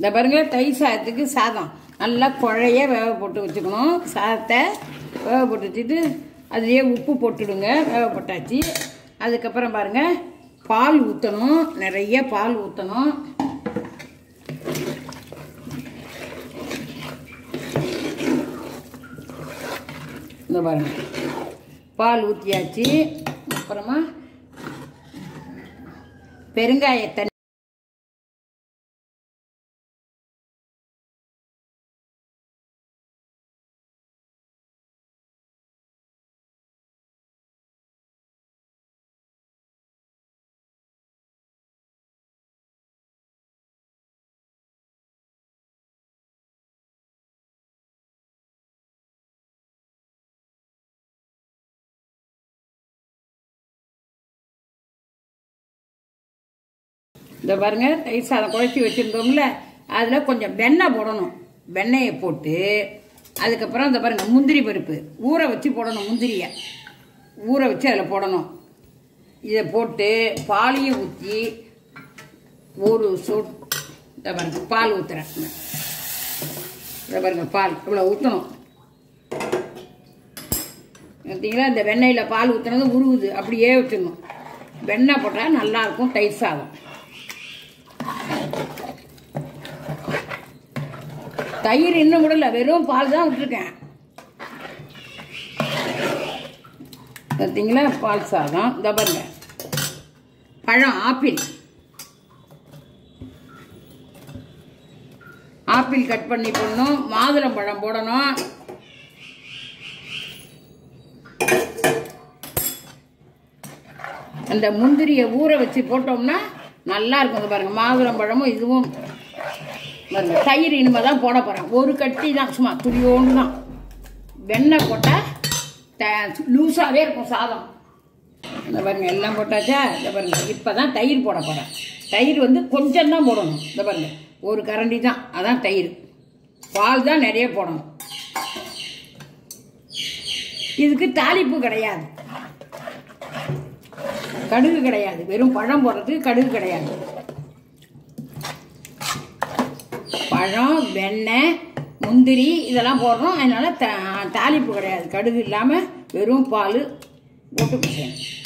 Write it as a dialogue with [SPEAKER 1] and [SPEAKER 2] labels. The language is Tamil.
[SPEAKER 1] இந்த பாருங்க தயிர் சாதத்துக்கு சாதம் நல்லா குழைய வேக போட்டு வச்சுக்கணும் சாதத்தை வேக போட்டு வச்சுட்டு அதுலேயே உப்பு போட்டுடுங்க வேக போட்டாச்சு அதுக்கப்புறம் பாருங்க பால் ஊற்றணும் நிறைய பால் ஊற்றணும் இந்த பாருங்க பால் ஊற்றியாச்சு அப்புறமா பெருங்காயத்தை இந்த பாருங்க தயிர் சாதம் குழச்சி வச்சுருந்தோம்ல அதில் கொஞ்சம் வெண்ணெய் போடணும் வெண்ணெயை போட்டு அதுக்கப்புறம் இந்த பாருங்க முந்திரி பருப்பு ஊற வச்சு போடணும் முந்திரியை ஊற வச்சு அதில் போடணும் இதை போட்டு பாலையும் ஊற்றி ஒரு சொட் இந்த பாருங்க பால் ஊற்றுறேன் இந்த பாருங்க பால் இவ்வளோ ஊற்றணும் பார்த்தீங்களா இந்த வெண்ணெயில் பால் ஊற்றுனது உருவுது அப்படியே வச்சிடணும் வெண்ணெய் போட்டால் நல்லாயிருக்கும் தயிர் சாதம் தயிர் இன்னும் கூட இல்லை வெறும் பால் தான் விட்டுருக்கேன் பார்த்தீங்களா பால் சாதம் இந்த பாருங்க பழம் ஆப்பிள் ஆப்பிள் கட் பண்ணி போடணும் மாதுளம் பழம் போடணும் அந்த முந்திரியை ஊற வச்சு போட்டோம்னா நல்லா இருக்கும் இது பாருங்க மாதுளம் பழமும் இதுவும் பாருங்க தயிர் இனிமே தான் போட போகிறேன் ஒரு கட்டி தான் சும்மா துளியோண்டு தான் வெண்ணெய் போட்டால் த லூஸாகவே இருக்கும் சாதம் இந்த பாருங்க எல்லாம் போட்டாச்சா இந்த பாருங்க இப்போ தான் தயிர் போட போகிறேன் தயிர் வந்து கொஞ்சம் தான் போடணும் இந்த பாருங்க ஒரு கரண்டி தான் அதான் தயிர் பால் தான் நிறைய போடணும் இதுக்கு தாளிப்பு கிடையாது கடுகு கிடையாது வெறும் பழம் போடுறதுக்கு கடுகு கிடையாது பழம் வெண்ணெய் முந்திரி இதெல்லாம் போடுறோம் அதனால த தாளிப்பு கிடையாது கடுகு இல்லாமல் வெறும் பால் போட்டு குடிக்கணும்